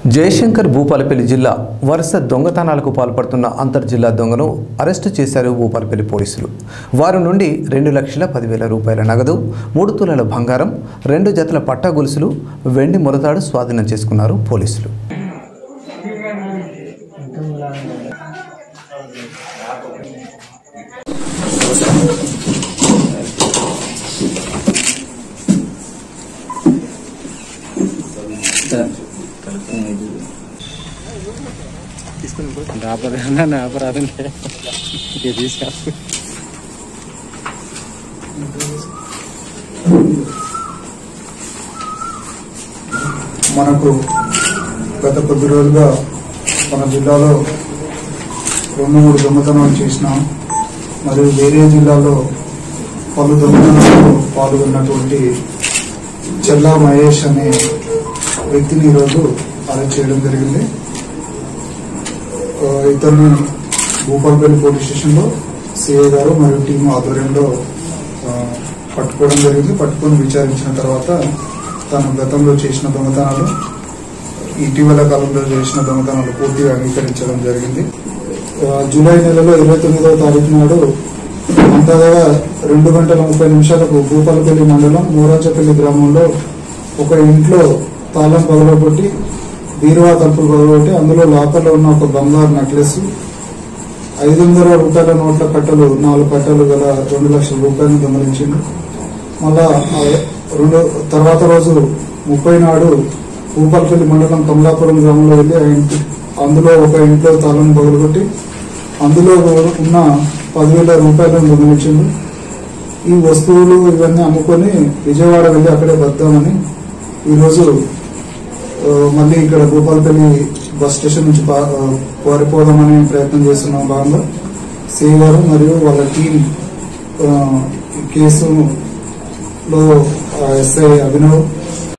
జయశంకర్ భూపాలపల్లి జిల్లా వరుస దొంగతనాలకు పాల్పడుతున్న అంతర్జిల్లా దొంగను అరెస్టు చేశారు భూపాలపల్లి పోలీసులు వారి నుండి రెండు లక్షల పదివేల రూపాయల నగదు మూడు తులాల బంగారం రెండు జతల పట్టా గొలుసులు వెండి మొరతాడు స్వాధీనం చేసుకున్నారు పోలీసులు అపరాధం అపరాధం తీసుకా మనకు గత కొద్ది రోజులుగా మన జిల్లాలో రెండు మూడు దొంగతనాలు చేసినాం మరియు వేరే జిల్లాలో పలు దొంగతనాల్లో పాల్గొన్నటువంటి చెల్లా మహేష్ అనే వ్యక్తిని ఈరోజు అరెస్ట్ చేయడం జరిగింది ఆ, ఇతన్ని భూపాలపల్లి పోలీస్ స్టేషన్లో సిఐ గారు మరియు టీం ఆధ్వర్యంలో ఆ, పట్టుకోవడం జరిగింది పట్టుకొని విచారించిన తర్వాత తాను గతంలో చేసిన దొంగతనాలు ఇటీవల కాలంలో చేసిన దొంగతనాలు పూర్తిగా అంగీకరించడం జరిగింది ఆ, జూలై నెలలో ఇరవై తొమ్మిదవ తారీఖు నాడు అంతగా రెండు గంటల ముప్పై నిమిషాలకు భూపాలపల్లి మండలం మోరాచపల్లి గ్రామంలో ఒక ఇంట్లో తాళం పగలగొట్టి బీరువా తలుపులు పగలగొట్టి అందులో లాకర్లో ఉన్న ఒక బంగారు నెక్లెస్ ఐదు వందల రూపాయల నోట్ల కట్టలు నాలుగు కట్టలు గల రెండు లక్షల రూపాయలను దొంగలించిండు మళ్ళా ఆ రెండు తర్వాత రోజు ముప్పై నాడు భూపాలపల్లి మండలం కమలాపురం గ్రామంలో వెళ్ళి ఆ ఇంటి అందులో ఒక ఇంట్లో తాళం పగలగొట్టి అందులో ఉన్న పదివేల రూపాయలను దొంగలించిండు ఈ వస్తువులు ఇవన్నీ అమ్ముకొని విజయవాడ వెళ్ళి అక్కడే వద్దామని ఈరోజు ఆ, మళ్ళీ ఇక్కడ భూపాలపల్లి బస్ స్టేషన్ నుంచి పా- ఆ, పారిపోదామని ప్రయత్నం చేస్తున్న భాగంగా సిఐ గారు మరియు వాళ్ళ టీం ఆ, ఈ కేసులో ఆ, ఎస్ఐ అభినవ్